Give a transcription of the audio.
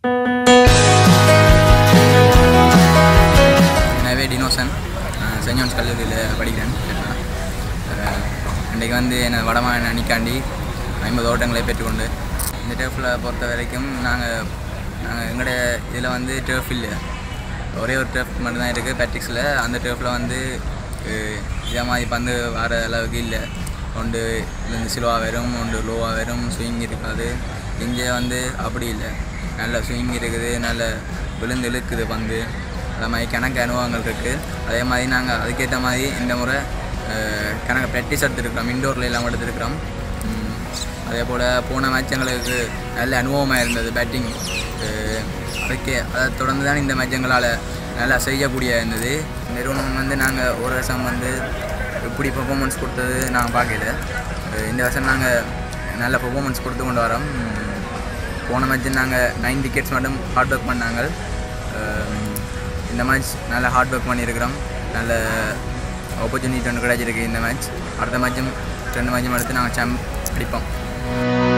எனவே Dinoshan send John's கல்லூரியில் படிக்கிறேன் அஹ், இன்றைக்கு வந்து என்ன வடமான அணிக்காண்டி ஐம்பது ஓட்டங்களை பெற்றுக்கொண்டு இந்த டேர்ஃபில் பொறுத்த வரைக்கும் நாங்கள் நாங்கள் எங்களுடைய இதில் வந்து டேர்ஃப் இல்லை ஒரே ஒரு டேர்ஃப் மட்டும்தான் இருக்குது பேட்ரிக்ஸில் அந்த டேர்ஃபில் வந்து அஹ், இதே மாதிரி பந்து வர அளவுக்கு இல்லை ஒன்று இதுலேருந்து சிலுவாக வரும் ஒன்று லோவாக வரும் ஸ்விங் இருக்காது இங்கே வந்து அப்படி இல்லை நல்ல ஸ்விங் இருக்குது நல்ல விழுந்து இழுக்குது பந்து அது மாதிரி கணக்கு அனுபவங்கள் இருக்குது அதே மாதிரி நாங்கள் அதுக்கேற்ற மாதிரி இந்த முறை அஹ், கணக்கு ப்ராக்டிஸ் எடுத்துருக்கிறோம் இண்டோரில் எல்லாம் எடுத்துருக்கிறோம் உம், அதே போல் போன மேட்ச் எங்களுக்கு நல்ல அனுபவமாக இருந்தது பேட்டிங் அதுக்கே அதை தொடர்ந்து தான் இந்த மேட்ச் எங்களால் நல்லா செய்யக்கூடிய இருந்தது நிறுவனம் வந்து நாங்கள் ஒரு வருஷம் வந்து இப்படி பெர்ஃபார்மன்ஸ் கொடுத்தது நாங்கள் பார்க்கல அஹ், இந்த வருஷம் நாங்கள் நல்ல பெர்ஃபார்மன்ஸ் கொடுத்து கொண்டு வரோம் உம், போன மேட்ச் நாங்கள் நைன் விக்கெட்ஸ் மட்டும் ஹார்ட் ஒர்க் பண்ணாங்க அஹ் இந்த மேட்ச் நல்ல ஹார்ட் ஒர்க் பண்ணியிருக்கிறோம் நல்ல ஆப்பர்ச்சுனிட்டி ஒன்று கிடைச்சிருக்கு இந்த மேட்ச் அடுத்த மேட்சும் ரெண்டு மேட்சும் எடுத்து நாங்கள் சாம் அடிப்போம்